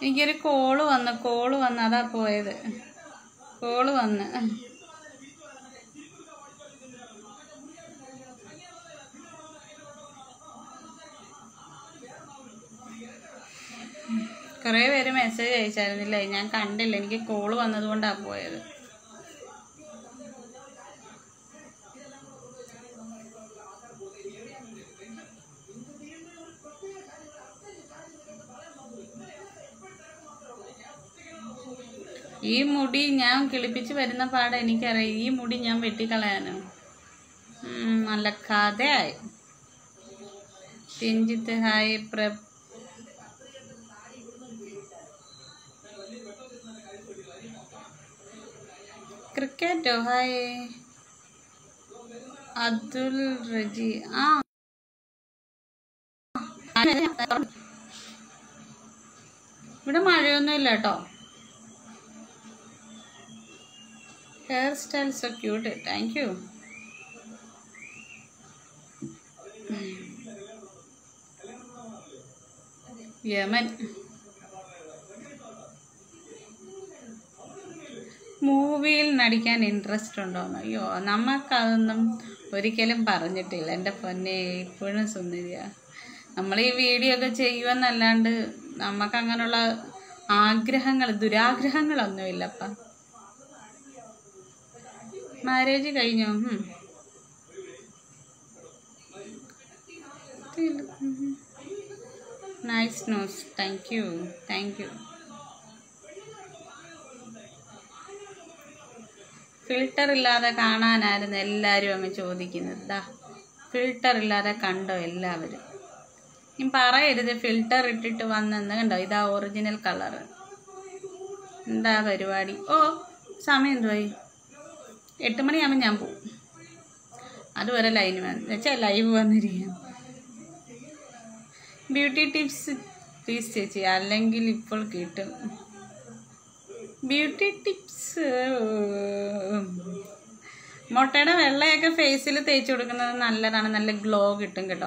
എനിക്കൊരു കോള് വന്ന് കോള് വന്ന് അതാ പോയത് കോള് വന്ന് കുറേ പേര് മെസ്സേജ് അയച്ചായിരുന്നില്ലേ ഞാൻ കണ്ടില്ല എനിക്ക് കോള് വന്നതുകൊണ്ടാണ് പോയത് ഈ മുടി ഞാൻ കിളിപ്പിച്ച് വരുന്ന പാടെ എനിക്കറിയാം ഈ മുടി ഞാൻ വെട്ടിക്കളയാനോ ഉം, നല്ല കഥയായി രഞ്ജിത്ത് ഹായ് പ്ര ക്രിക്കറ്റോ ഹായ് അതുൽ റജി ആ ഇവിടെ മഴയൊന്നും ഇല്ല കേട്ടോ hair style so cute thank you യമൻ മൂവിയിൽ നടിക്കാൻ ഇൻട്രസ്റ്റ് ഉണ്ടോന്ന് അയ്യോ നമുക്കതൊന്നും ഒരിക്കലും പറഞ്ഞിട്ടില്ല എൻ്റെ പൊന്നെ ഇപ്പോഴും സുന്ദരിയാ നമ്മൾ ഈ വീഡിയോ ഒക്കെ ചെയ്യുമെന്നല്ലാണ്ട് നമുക്ക് അങ്ങനെയുള്ള ആഗ്രഹങ്ങൾ ദുരാഗ്രഹങ്ങളൊന്നുമില്ലപ്പ മാരേജ് കഴിഞ്ഞോ ഉം. Nice news thank you thank you filter ഇല്ലാതെ കാണാനായിരുന്നു എല്ലാവരും അങ്ങ് ചോദിക്കുന്നത് ദാ ഫിൽട്ടർ ഇല്ലാതെ കണ്ടോ എല്ലാവരും ഇനി പറയരുത് ഫിൽട്ടർ ഇട്ടിട്ട് വന്നെന്ന് കണ്ടോ ഇതാ ഒറിജിനൽ കളറ് എന്താ പരിപാടി ഓ സമയം എന്തുവായി എട്ട് മണിയാകുമ്പോൾ ഞാൻ പോവും അതുവരെ ലൈന് വന്ന് വെച്ചാൽ ലൈവ് വന്നിരിക്കാം ബ്യൂട്ടി ടിപ്സ് പ്ലീസ് ചേച്ചി അല്ലെങ്കിൽ ഇപ്പോൾ കിട്ടും ബ്യൂട്ടി ടിപ്സ് മുട്ടയുടെ വെള്ളയൊക്കെ ഫേസിൽ തേച്ച് കൊടുക്കുന്നത് നല്ലതാണ് നല്ല ഗ്ലോ കിട്ടും കേട്ടോ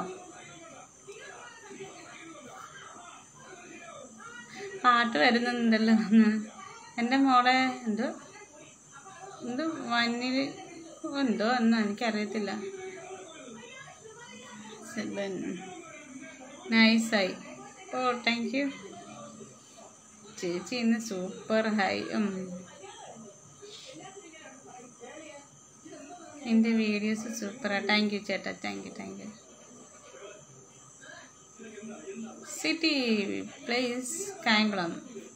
പാട്ട് വരുന്നുണ്ടല്ലോ ഒന്ന് എൻ്റെ മോളെ എന്തോ എന്തോ വന്നിൽ എന്തോ എന്നോ എനിക്കറിയത്തില്ല സെബൻ നൈസായി ഓ താങ്ക് യു ചേച്ചി ഇന്ന് സൂപ്പർ ഹൈ ഉം. എൻ്റെ വീഡിയോസ് സൂപ്പറാ താങ്ക് യു ചേട്ടാ thank you thank you city place Kayamkulam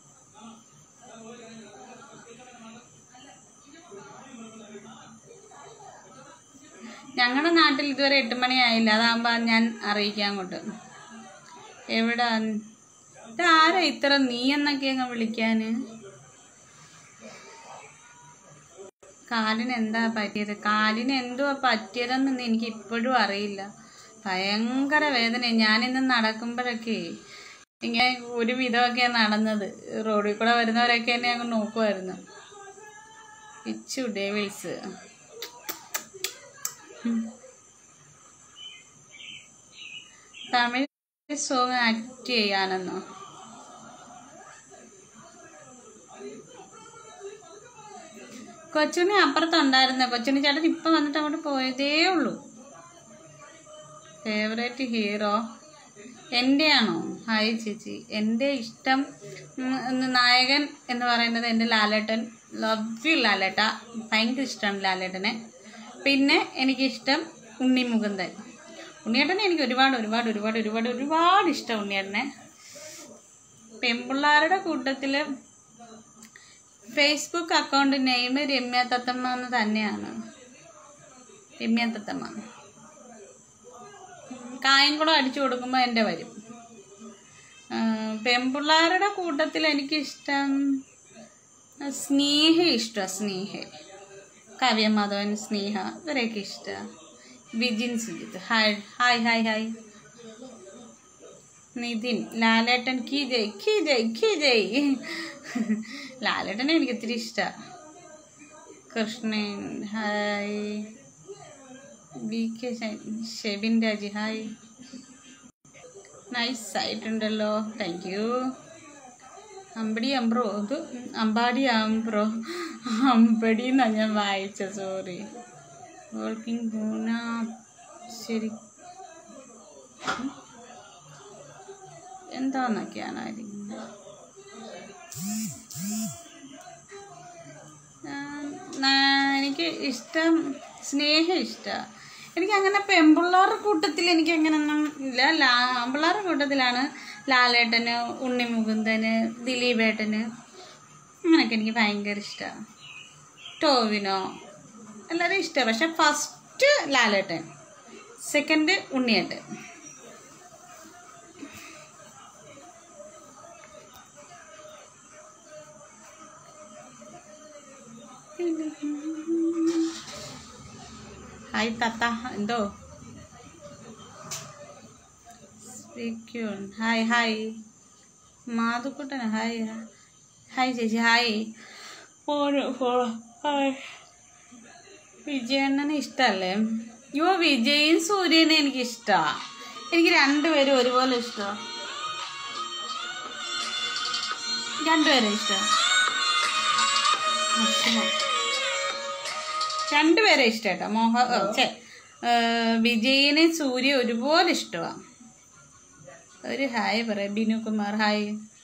ഞങ്ങളുടെ നാട്ടിൽ ഇതുവരെ എട്ട് മണിയായില്ല അതാകുമ്പോൾ ഞാൻ അറിയിക്കാം അങ്ങോട്ട് എവിടെ ഇതാരാ ഇത്ര നീ എന്നൊക്കെ അങ്ങ് വിളിക്കാന് കാലിന് എന്താ പറ്റിയത് കാലിന് എന്തുവാ പറ്റിയതെന്നൊന്നും എനിക്ക് ഇപ്പോഴും അറിയില്ല ഭയങ്കര വേദന ഞാനിന്ന് നടക്കുമ്പോഴൊക്കെ ഇങ്ങനെ ഒരു വിധമൊക്കെ നടന്നത് റോഡിൽ കൂടെ വരുന്നവരൊക്കെ എന്നെ അങ്ങ് നോക്കുമായിരുന്നു പിച്ചു ഡേവിൾസ് തമിഴ് സോങ് ആക്ട് ചെയ്യാനെന്നോ കൊച്ചുണ്ണി അപ്പുറത്തുണ്ടായിരുന്നു കൊച്ചുണ്ണി ചേട്ടൻ ഇപ്പം വന്നിട്ട് അങ്ങോട്ട് പോയതേ ഉള്ളൂ ഫേവറേറ്റ് ഹീറോ എൻ്റെയാണോ ഹായ് ചേച്ചി എൻ്റെ ഇഷ്ടം ഉം, ഒന്ന് നായകൻ എന്ന് പറയുന്നത് എൻ്റെ ലാലേട്ടൻ ലവ് യു ലാലേട്ട ഭയങ്കര ഇഷ്ടമാണ് ലാലേട്ടനെ പിന്നെ എനിക്കിഷ്ടം ഉണ്ണി മുകുന്ദൻ ഉണ്ണിയേട്ടനെ എനിക്ക് ഒരുപാട് ഒരുപാട് ഒരുപാട് ഒരുപാട് ഒരുപാട് ഇഷ്ടം ഉണ്ണിയേട്ടനെ പെൺപിള്ളാരുടെ കൂട്ടത്തിൽ ഫേസ്ബുക്ക് അക്കൗണ്ട് നെയിം രമ്യ തത്തമ്മ എന്ന് തന്നെയാണ് രമ്യ തത്തമ്മ കായംകുളം അടിച്ചു കൊടുക്കുമ്പോൾ എൻ്റെ വരും ആ, പെൺപിള്ളാരുടെ കൂട്ടത്തിൽ എനിക്കിഷ്ടം സ്നേഹ ഇഷ്ടമാണ് സ്നേഹ കാവ്യ മാധവൻ സ്നേഹ ഇവരെയൊക്കെ ഇഷ്ടമാണ് Vijin Sujith hi hi hi hi Nithin Lalettan കീ ജയ് കീ ജയ് കീ ജയ് ലാലേട്ടനെ എനിക്ക് ഇത്തിരി ഇഷ്ടമാണ് Krishnan hi B K Shebin Raji hi nice ആയിട്ടുണ്ടല്ലോ താങ്ക് യു അമ്പടി അമ്പ്രോ ഇത് അമ്പാടി ആംബ്രോ അമ്പടി എന്നാണ് ഞാൻ വായിച്ച സോറി വോൾക്കിംഗ് പൂന ശരി ഉം. എന്താന്നൊക്കെയാണ് ആയിരിക്കുന്നത് എനിക്ക് ഇഷ്ടം സ്നേഹം ഇഷ്ടമാണ് എനിക്ക് അങ്ങനെ പെമ്പിള്ളാരുടെ കൂട്ടത്തിൽ എനിക്ക് അങ്ങനെയൊന്നും ഇല്ല ലാ ആമ്പിള്ളാരുടെ കൂട്ടത്തിലാണ് ലാലേട്ടന് ഉണ്ണിമുകുന്ദന് ദിലീപേട്ടന് അങ്ങനെയൊക്കെ എനിക്ക് ഭയങ്കര ഇഷ്ടമാണ് ടോവിനോ എല്ലാവരും ഇഷ്ടമാണ് പക്ഷെ first Lalettan second Unniyettan hi താത്ത എന്തോ സ്പീക്യൂൺ hi hi Mathukkuttan hi hi ചേച്ചി ഹായ് ഫോണ് ഫോ ഹായ് വിജയണ്ണനെ ഇഷ്ടമല്ലേ യോ വിജയും സൂര്യനെ എനിക്ക് ഇഷ്ടമാണ് എനിക്ക് രണ്ടുപേരും ഒരുപോലെ ഇഷ്ടമാണ് രണ്ടുപേരും ഇഷ്ടം രണ്ടുപേരെ ഇഷ്ടം കേട്ടോ മോഹ ഓ, ഛെ, ഏ, വിജയിനെ സൂര്യ ഒരുപോലെ ഇഷ്ടമാണ് ഒരു ഹായ് പറയാം ബിനു കുമാർ ഹായ്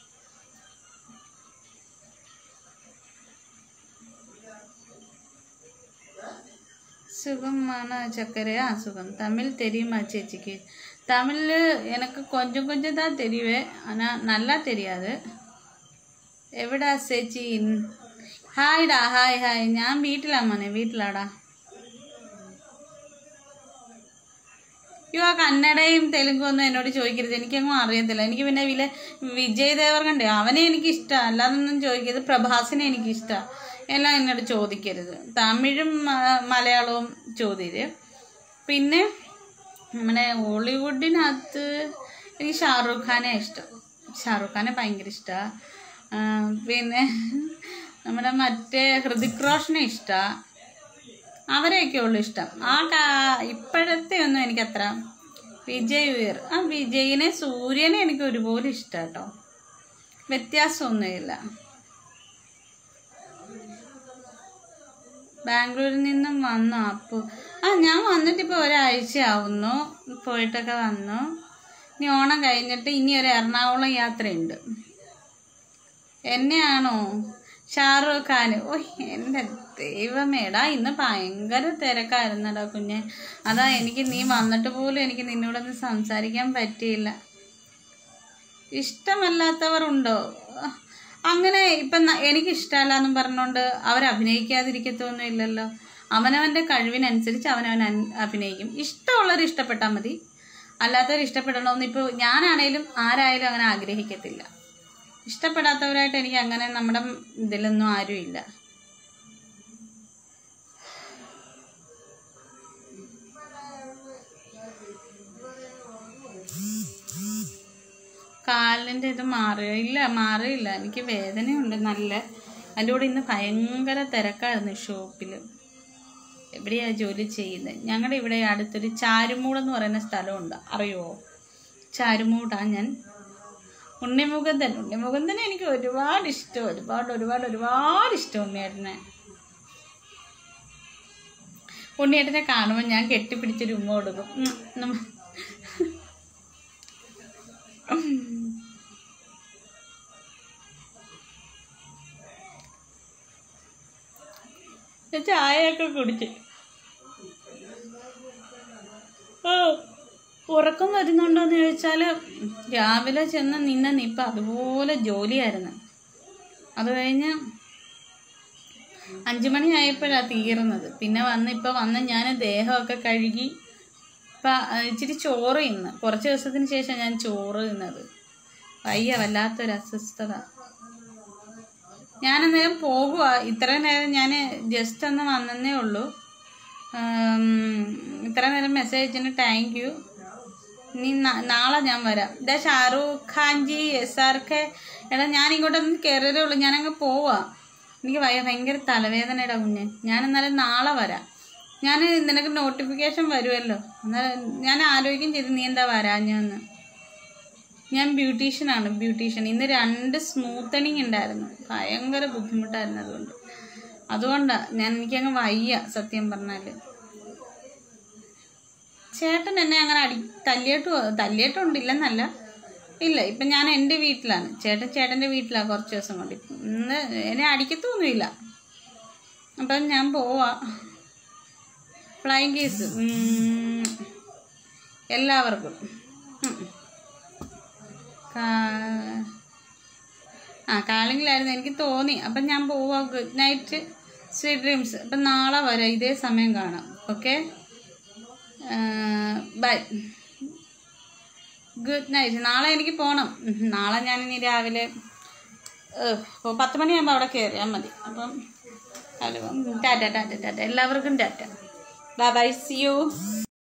சுகமான சர்க்கரை ஆ சுகம் தமிழ் தெரியுமா சேச்சிக்கு தமிழ் எனக்கு கொஞ்சம் கொஞ்சம் தான் தெரியுவே ஆனால் நல்லா தெரியாது എവിടാ ചേച്ചി ഹായ്ഡാ ഹായ് ഹായ് ഞാൻ വീട്ടിലാ മോനെ വീട്ടിലാടാ അയ്യോ ആ കന്നഡയും തെലുങ്കും ഒന്നും എന്നോട് ചോദിക്കരുത് എനിക്കൊന്നും അറിയത്തില്ല എനിക്ക് പിന്നെ വില വിജയ് ദേവർകണ്ടേ അവനെ എനിക്ക് ഇഷ്ടമാണ് അല്ലാതൊന്നും ചോദിക്കരുത് പ്രഭാസിനെ എനിക്ക് ഇഷ്ടമാണ് എല്ലാം എന്നോട് ചോദിക്കരുത് തമിഴും മ- മലയാളവും ചോദ്യര് പിന്നെ നമ്മുടെ ഹോളിവുഡിനകത്ത് എനിക്ക് ഷാറൂഖ് ഖാനെ ഇഷ്ടം ഷാറൂഖ് ഖാനെ ഭയങ്കര ഇഷ്ടമാണ് പിന്നെ നമ്മുടെ മറ്റേ ഹൃതിക് റോഷനെ ഇഷ്ടമാണ് അവരെയൊക്കെ ഉള്ളു ഇഷ്ടം ആ കാ ഇപ്പോഴത്തെ ഒന്നും എനിക്കത്ര വിജയ് ഉയർ ആ വിജയിനെ സൂര്യനെ എനിക്ക് ഒരുപോലെ ഇഷ്ടം കേട്ടോ വ്യത്യാസമൊന്നുമില്ല ബാംഗ്ലൂരിൽ നിന്നും വന്നു അപ്പോൾ ആ ഞാൻ വന്നിട്ട് ഇപ്പോൾ ഒരാഴ്ച ആവുന്നു പോയിട്ടൊക്കെ വന്നു ഇനി ഓണം കഴിഞ്ഞിട്ട് ഇനി ഒരു എറണാകുളം യാത്രയുണ്ട് എന്നെയാണോ ഷാറൂഖ് ഖാൻ ഓ എൻ്റെ ദൈവമേടാ ഇന്ന് ഭയങ്കര തിരക്കായിരുന്നടാ കുഞ്ഞെ അതാ എനിക്ക് നീ വന്നിട്ട് പോലും എനിക്ക് നിന്നോടൊന്ന് സംസാരിക്കാൻ പറ്റിയില്ല ഇഷ്ടമല്ലാത്തവർ ഉണ്ടോ അങ്ങനെ ഇപ്പം ന- എനിക്ക് ഇഷ്ടമല്ല എന്നും പറഞ്ഞുകൊണ്ട് അവർ അഭിനയിക്കാതിരിക്കത്തൊന്നും ഇല്ലല്ലോ അവനവൻ്റെ കഴിവിനനുസരിച്ച് അവനവൻ അൻ- അഭിനയിക്കും ഇഷ്ടമുള്ളവർ ഇഷ്ടപ്പെട്ടാൽ മതി അല്ലാത്തവർ ഇഷ്ടപ്പെടണമെന്ന് ഇപ്പോൾ ഞാനാണേലും ആരായാലും അങ്ങനെ ആഗ്രഹിക്കത്തില്ല ഇഷ്ടപ്പെടാത്തവരായിട്ട് എനിക്ക് അങ്ങനെ നമ്മുടെ ഇതിലൊന്നും ആരും ഇല്ല കാലിൻ്റെ ഇത് മാറിയോ ഇല്ല മാറിയില്ല എനിക്ക് വേദനയുണ്ട് നല്ല അതിൻ്റെ കൂടെ ഇന്ന് ഭയങ്കര തിരക്കായിരുന്നു ഷോപ്പിൽ എവിടെയാ ജോലി ചെയ്യുന്നത് ഞങ്ങളുടെ ഇവിടെ അടുത്തൊരു ചാരുമൂട് എന്ന് പറയുന്ന സ്ഥലമുണ്ട് അറിയുമോ ചാരുമൂടാ ഞാൻ ഉണ്ണിമുകുന്ദൻ ഉണ്ണിമുകുന്ദനെ എനിക്ക് ഒരുപാട് ഇഷ്ടം ഒരുപാട് ഒരുപാട് ഒരുപാട് ഇഷ്ടം ഉണ്ണിയേട്ടനെ ഉണ്ണിയേട്ടനെ കാണുമ്പോൾ ഞാൻ കെട്ടിപ്പിടിച്ചൊരു ഉമ്മ കൊടുക്കും ഉം, നമ്മ- ഞാൻ ചായയൊക്കെ കുടിച്ച് ഓ ഉറക്കം വരുന്നുണ്ടോന്ന് ചോദിച്ചാൽ രാവിലെ ചെന്ന് നിന്ന നിപ്പ അതുപോലെ ജോലിയായിരുന്നു അത് കഴിഞ്ഞ് അഞ്ചു മണി ആയപ്പോഴാണ് തീർന്നത് പിന്നെ വന്ന് ഇപ്പം വന്ന് ഞാൻ ദേഹമൊക്കെ കഴുകി ഇപ്പം ഇച്ചിരി ചോറ് തിന്ന് കുറച്ച് ദിവസത്തിന് ശേഷം ഞാൻ ചോറ് തിന്നത് വയ്യ വല്ലാത്തൊരു അസ്വസ്ഥത ഞാൻ അന്നേരം പോകുക ഇത്ര നേരം ഞാൻ ജസ്റ്റ് ഒന്ന് വന്നേ ഉള്ളൂ ഉം, ഇത്ര നേരം മെസ്സേജ് അയച്ചതിന് താങ്ക് യു ഇനി നാ- നാളെ ഞാൻ വരാം ഇതാ ഷാറൂഖ് ഖാൻജി എസ് ആർ കെ എടാ ഞാൻ ഇങ്ങോട്ടൊന്ന് കയറിയതേ ഉള്ളൂ ഞാനങ്ങ് പോവാ എനിക്ക് ഭയ ഭയങ്കര തലവേദനയുടെ കുഞ്ഞ് ഞാൻ എന്നാലും നാളെ വരാം ഞാൻ നിനക്ക് നോട്ടിഫിക്കേഷൻ വരുമല്ലോ എന്നാൽ ഞാൻ ആലോചിക്കും ചെയ്തു നീ എന്താ വരാഞ്ഞെന്ന് ഞാൻ ബ്യൂട്ടീഷ്യനാണ് ബ്യൂട്ടീഷ്യൻ ഇന്ന് രണ്ട് സ്മൂത്തണിങ് ഉണ്ടായിരുന്നു ഭയങ്കര ബുദ്ധിമുട്ടായിരുന്നു അതുകൊണ്ട് അതുകൊണ്ടാണ് ഞാൻ എനിക്കങ്ങ് വയ്യ സത്യം പറഞ്ഞാൽ ചേട്ടൻ എന്നെ അങ്ങനെ അടി തല്ലിയിട്ട് തല്ലിയിട്ടുണ്ട് ഇല്ലെന്നല്ല ഇല്ല ഇപ്പം ഞാൻ എൻ്റെ വീട്ടിലാണ് ചേട്ടൻ ചേട്ടൻ്റെ വീട്ടിലാണ് കുറച്ച് ദിവസം കൊണ്ട് ഇപ്പം ഇന്ന് എന്നെ അടിക്കത്തൊന്നുമില്ല അപ്പം ഞാൻ പോവാ ഫ്ലൈങ് കേസ് എല്ലാവർക്കും ഉം. കാ- ആ കാളിങ്ങിലായിരുന്നു എനിക്ക് തോന്നി അപ്പം ഞാൻ പോവാ ഗുഡ് നൈറ്റ് സ്വീറ്റ് ഡ്രീംസ് അപ്പം നാളെ വരാം ഇതേ സമയം കാണാം ഓക്കെ ബൈ ഗുഡ് നൈറ്റ് നാളെ എനിക്ക് പോകണം ഉം, നാളെ ഞാൻ ഇനി രാവിലെ ഏഹ്, ഇപ്പൊ പത്ത് മണിയാകുമ്പോൾ അവിടെ കയറിയാൽ മതി അപ്പം ഹലോ ടാറ്റ ടാറ്റ ടാറ്റ എല്ലാവർക്കും tata bye bye see U